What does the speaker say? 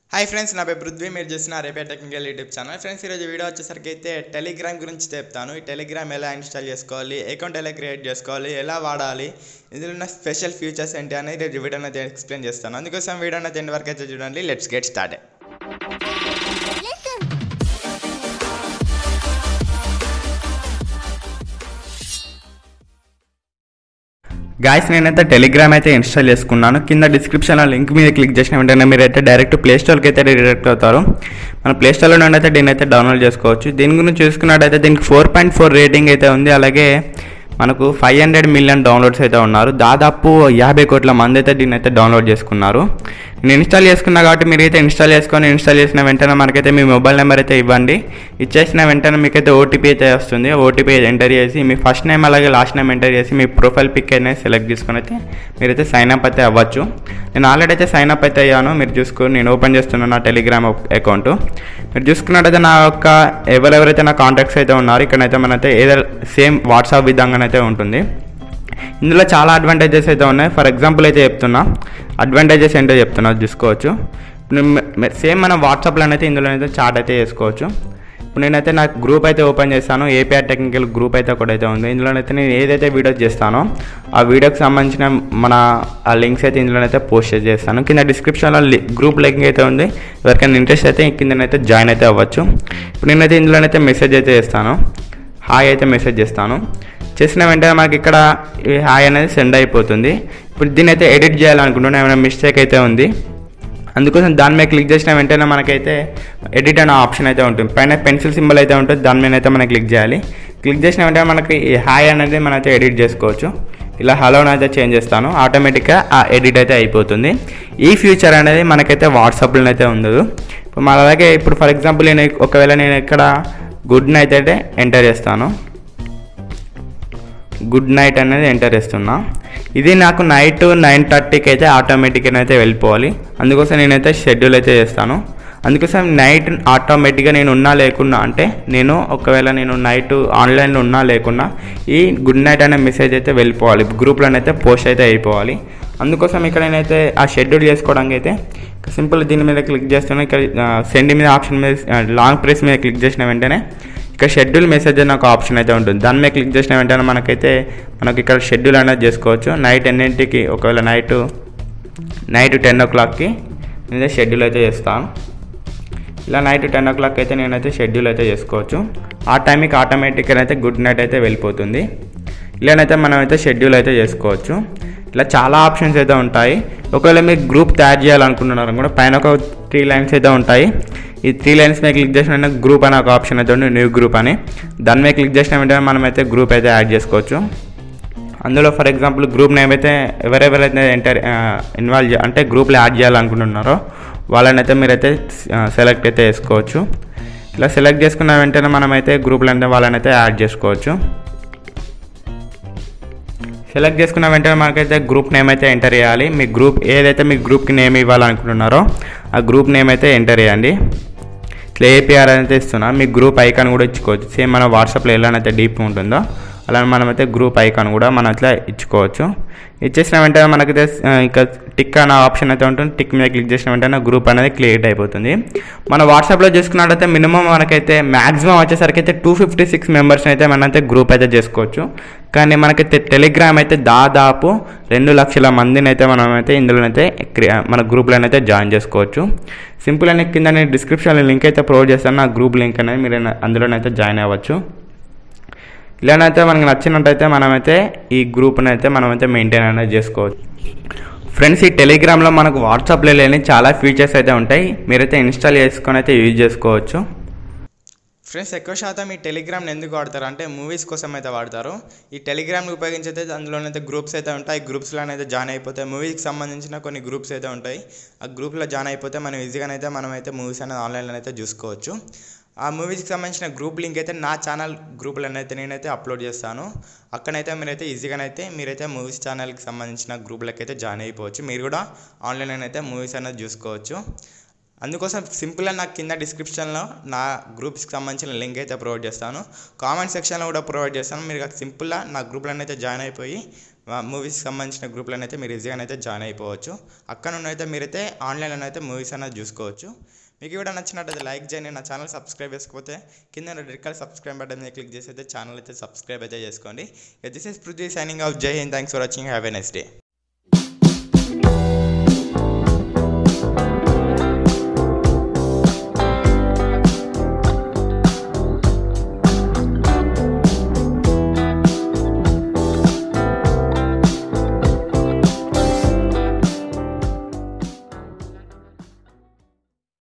hi friends నా పేరు పృథ్వీ మీరు చూసిన రేపే టెక్నికల్ యూట్యూబ్ ఛానల్ ఫ్రెండ్స్ ఈరోజు వీడియో వచ్చేసరికి అయితే టెలిగ్రామ్ గురించి చెప్తాను ఈ టెలిగ్రామ్ ఎలా ఇన్స్టాల్ చేసుకోవాలి అకౌంట్ ఎలా క్రియేట్ చేసుకోవాలి ఎలా వాడాలి ఇందులో ఉన్న స్పెషల్ ఫీచర్స్ ఏంటి అనేది రేపు వీడియోని అయితే ఎక్స్ప్లెయిన్ చేస్తాను అందుకోసం వీడియోని అయితే ఎండ్ వరకు అయితే చూడండి లెట్స్ గెట్ స్టార్ట్ గాయస్ నేనైతే టెలిగ్రామ్ అయితే ఇన్స్టాల్ చేసుకున్నాను కింద డిస్క్రిప్షన్లో లింక్ మీద క్లిక్ చేసిన వెంటనే మీరు అయితే డైరెక్ట్ ప్లే స్టోర్కి అయితే డైరెక్ట్ అవుతారు మన ప్లే స్టోర్లో నుండి అయితే దీన్ని అయితే డౌన్లోడ్ చేసుకోవచ్చు దీని గురించి చూసుకున్నట్టయితే దీనికి ఫోర్ పాయింట్ ఫోర్ రేటింగ్ అయితే ఉంది అలాగే మనకు ఫైవ్ హండ్రెడ్ మిలియన్ డౌన్లోడ్స్ అయితే ఉన్నారు దాదాపు యాభై కోట్ల మంది అయితే దీన్ని అయితే డౌన్లోడ్ చేసుకున్నారు నేను ఇన్స్టాల్ చేసుకున్నా కాబట్టి మీరైతే ఇన్స్టాల్ చేసుకొని ఇన్స్టాల్ చేసిన వెంటనే మనకైతే మీ మొబైల్ నెంబర్ అయితే ఇవ్వండి ఇచ్చేసిన వెంటనే మీకైతే ఓటీపీ అయితే వస్తుంది ఓటీపీ ఎంటర్ చేసి మీ ఫస్ట్ నేమ్ అలాగే లాస్ట్ నేమ్ ఎంటర్ చేసి మీ ప్రొఫైల్ పిక్ అనేది సెలెక్ట్ చేసుకొని అయితే మీరైతే సైన్ అప్ అయితే అవ్వచ్చు నేను ఆల్రెడీ అయితే సైన్ అప్ అయితే అయ్యాను మీరు చూసుకొని నేను ఓపెన్ చేస్తున్నాను నా టెలిగ్రామ్ అకౌంట్ మీరు చూసుకున్నట్టయితే నా యొక్క ఎవరెవరైతే నా కాంటాక్ట్స్ అయితే ఉన్నారో ఇక్కడైతే మనైతే ఏదో సేమ్ వాట్సాప్ విధంగానైతే ఉంటుంది ఇందులో చాలా అడ్వాంటేజెస్ అయితే ఉన్నాయి ఫర్ ఎగ్జాంపుల్ అయితే చెప్తున్నా అడ్వాంటేజెస్ ఏంటో చెప్తున్నా చూసుకోవచ్చు సేమ్ మన వాట్సాప్లో అయితే ఇందులో అయితే చాట్ అయితే చేసుకోవచ్చు ఇప్పుడు నేనైతే నా గ్రూప్ అయితే ఓపెన్ చేస్తాను ఏపీఆర్ టెక్నికల్ గ్రూప్ అయితే ఒకటి అయితే ఉంది ఇందులోనైతే నేను ఏదైతే వీడియోస్ చేస్తానో ఆ వీడియోకి సంబంధించిన మన ఆ లింక్స్ అయితే ఇందులోనైతే పోస్ట్ చేస్తాను కింద డిస్క్రిప్షన్లో గ్రూప్ లింక్ అయితే ఉంది ఎవరికైనా ఇంట్రెస్ట్ అయితే కిందనైతే జాయిన్ అయితే అవ్వచ్చు ఇప్పుడు నేనైతే ఇందులోనైతే మెసేజ్ అయితే చేస్తాను హాయ్ అయితే మెసేజ్ చేస్తాను చేసిన వెంటనే మనకి ఇక్కడ ఈ హాయ్ అనేది సెండ్ అయిపోతుంది ఇప్పుడు దీన్ని అయితే ఎడిట్ చేయాలనుకుంటున్నా ఏమైనా మిస్టేక్ అయితే ఉంది అందుకోసం దాని మీద క్లిక్ చేసిన వెంటనే మనకైతే ఎడిట్ అనే ఆప్షన్ అయితే ఉంటుంది పైన పెన్సిల్ సింబల్ అయితే ఉంటుంది దాని మీద అయితే మనం క్లిక్ చేయాలి క్లిక్ చేసిన వెంటనే మనకి ఈ హాయ్ అనేది మనమైతే ఎడిట్ చేసుకోవచ్చు ఇలా హలోని అయితే చేంజ్ చేస్తాను ఆటోమేటిక్గా ఆ ఎడిట్ అయితే అయిపోతుంది ఈ ఫ్యూచర్ అనేది మనకైతే వాట్సాప్లో అయితే ఉండదు ఇప్పుడు మన అలాగే ఇప్పుడు ఫర్ ఎగ్జాంపుల్ నేను ఒకవేళ నేను ఇక్కడ గుడ్ నైట్ అయితే ఎంటర్ చేస్తాను గుడ్ నైట్ అనేది ఎంటర్ చేస్తున్నా ఇది నాకు నైట్ నైన్ థర్టీకి అయితే ఆటోమేటిక్గా అయితే వెళ్ళిపోవాలి అందుకోసం నేనైతే షెడ్యూల్ అయితే చేస్తాను అందుకోసం నైట్ ఆటోమేటిక్గా నేను ఉన్నా లేకున్నా అంటే నేను ఒకవేళ నేను నైట్ ఆన్లైన్లో ఉన్నా లేకున్నా ఈ గుడ్ నైట్ అనే మెసేజ్ అయితే వెళ్ళిపోవాలి గ్రూప్లోనైతే పోస్ట్ అయితే అయిపోవాలి అందుకోసం ఇక్కడ నేనైతే ఆ షెడ్యూల్ చేసుకోవడానికి అయితే సింపుల్ దీని మీద క్లిక్ చేస్తున్నా ఇక్కడ సెండ్ మీద ఆప్షన్ మీద లాంగ్ ప్రెస్ మీద క్లిక్ చేసిన వెంటనే ఇక్కడ షెడ్యూల్ మెసేజ్ అని ఒక ఆప్షన్ అయితే ఉంటుంది దాని మీద క్లిక్ చేసిన వెంటనే మనకైతే మనకి ఇక్కడ షెడ్యూల్ అనేది చేసుకోవచ్చు నైట్ ఎన్నింటికి ఒకవేళ నైట్ నైట్ టెన్ ఓ క్లాక్కి నేనైతే షెడ్యూల్ అయితే చేస్తాను ఇలా నైట్ టెన్ ఓ క్లాక్ అయితే నేనైతే షెడ్యూల్ అయితే చేసుకోవచ్చు ఆ టైంకి ఆటోమేటిక్గా అయితే గుడ్ నైట్ అయితే వెళ్ళిపోతుంది ఇలానైతే మనం అయితే షెడ్యూల్ అయితే చేసుకోవచ్చు ఇలా చాలా ఆప్షన్స్ అయితే ఉంటాయి ఒకవేళ మీరు గ్రూప్ తయారు చేయాలనుకుంటున్నారు కూడా పైన ఒక త్రీ లైన్స్ అయితే ఉంటాయి ఈ త్రీ లైన్స్ మీద క్లిక్ చేసిన వెంటనే గ్రూప్ అనే ఒక ఆప్షన్ అయితే ఉంది న్యూ గ్రూప్ అని దాని మీద క్లిక్ చేసిన వెంటనే మనం అయితే గ్రూప్ అయితే యాడ్ చేసుకోవచ్చు అందులో ఫర్ ఎగ్జాంపుల్ గ్రూప్ నేమ్ అయితే ఎవరెవరైతే ఎంటర్ ఇన్వాల్వ్ అంటే గ్రూప్లో యాడ్ చేయాలనుకుంటున్నారో వాళ్ళని అయితే మీరైతే సెలెక్ట్ అయితే చేసుకోవచ్చు ఇలా సెలెక్ట్ చేసుకున్న వెంటనే మనమైతే గ్రూప్లో అయితే వాళ్ళని అయితే యాడ్ చేసుకోవచ్చు సెలెక్ట్ చేసుకున్న వెంటనే మనకైతే గ్రూప్ నేమ్ అయితే ఎంటర్ చేయాలి మీ గ్రూప్ ఏదైతే మీ గ్రూప్కి నేమ్ ఇవ్వాలనుకుంటున్నారో ఆ గ్రూప్ నేమ్ అయితే ఎంటర్ చేయండి ఇట్లా ఏపీఆర్ అయితే ఇస్తున్నా మీ గ్రూప్ ఐకాన్ కూడా ఇచ్చుకోవచ్చు సేమ్ మన వాట్సాప్లో ఎలానైతే డీప్ ఉంటుందో అలా మనమైతే గ్రూప్ ఐకాన్ కూడా మనం అట్లా ఇచ్చుకోవచ్చు ఇచ్చేసిన వెంటనే మనకైతే ఇంకా టిక్ అనే ఆప్షన్ అయితే ఉంటుంది టిక్ మీద క్లిక్ చేసిన వెంటనే గ్రూప్ అనేది క్రియేట్ అయిపోతుంది మన వాట్సాప్లో చేసుకున్నట్టయితే మినిమం మనకైతే మ్యాక్సిమం వచ్చేసరికి అయితే టూ ఫిఫ్టీ సిక్స్ మెంబర్స్ అయితే మనైతే గ్రూప్ అయితే చేసుకోవచ్చు కానీ మనకైతే టెలిగ్రామ్ అయితే దాదాపు రెండు లక్షల మందిని అయితే మనమైతే ఇందులోనైతే మన గ్రూప్లోనైతే జాయిన్ చేసుకోవచ్చు సింపుల్ అని కింద నేను డిస్క్రిప్షన్లో లింక్ అయితే ప్రొవైడ్ చేస్తాను నా గ్రూప్ లింక్ అనేది మీరు అందులోనైతే జాయిన్ అవ్వచ్చు ఇలానైతే మనకి నచ్చినట్టయితే మనమైతే ఈ గ్రూప్ని అయితే మనమైతే మెయింటైన్ అనేది చేసుకోవచ్చు ఫ్రెండ్స్ ఈ టెలిగ్రామ్లో మనకు వాట్సాప్లో లేని చాలా ఫీచర్స్ అయితే ఉంటాయి మీరైతే ఇన్స్టాల్ చేసుకొని అయితే యూజ్ చేసుకోవచ్చు ఫ్రెండ్స్ ఎక్కువ శాతం ఈ టెలిగ్రామ్ని ఎందుకు వాడతారు అంటే మూవీస్ కోసం అయితే వాడతారు ఈ టెలిగ్రామ్ని ఉపయోగించి అయితే అందులోనైతే గ్రూప్స్ అయితే ఉంటాయి గ్రూప్స్లోనైతే జాయిన్ అయిపోతాయి మూవీకి సంబంధించిన కొన్ని గ్రూప్స్ అయితే ఉంటాయి ఆ గ్రూప్లో జాయిన్ అయిపోతే మనం ఈజీగానైతే మనమైతే మూవీస్ అనేది ఆన్లైన్లో అయితే చూసుకోవచ్చు ఆ మూవీస్కి సంబంధించిన గ్రూప్ లింక్ అయితే నా ఛానల్ గ్రూప్లో అయితే నేనైతే అప్లోడ్ చేస్తాను అక్కడైతే మీరైతే ఈజీగానైతే మీరైతే మూవీస్ ఛానల్కి సంబంధించిన గ్రూప్లకి అయితే జాయిన్ అయిపోవచ్చు మీరు కూడా ఆన్లైన్లో అయితే మూవీస్ అనేది చూసుకోవచ్చు అందుకోసం సింపుల్గా నాకు కింద డిస్క్రిప్షన్లో నా గ్రూప్స్కి సంబంధించిన లింక్ అయితే ప్రొవైడ్ చేస్తాను కామెంట్ సెక్షన్లో కూడా ప్రొవైడ్ చేస్తాను మీరు సింపుల్గా నా గ్రూప్లో అయితే జాయిన్ అయిపోయి మూవీస్కి సంబంధించిన గ్రూప్లను అయితే మీరు ఈజీగా అయితే జాయిన్ అయిపోవచ్చు అక్కడ నుండి అయితే మీరైతే ఆన్లైన్లో అయితే మూవీస్ అనేది చూసుకోవచ్చు మీకు కూడా నచ్చినట్టయితే లైక్ చేయండి నా ఛానల్ సబ్స్క్రైబ్ చేసుకోకపోతే కింద రెడ్ కలర్ సబ్స్క్రైబ్ బటన్ మీద క్లిక్ చేసి అయితే ఛానల్ అయితే సబ్స్క్రైబ్ అయితే చేసుకోండి this is Prithvi signing off జై Hind thanks for watching have a next day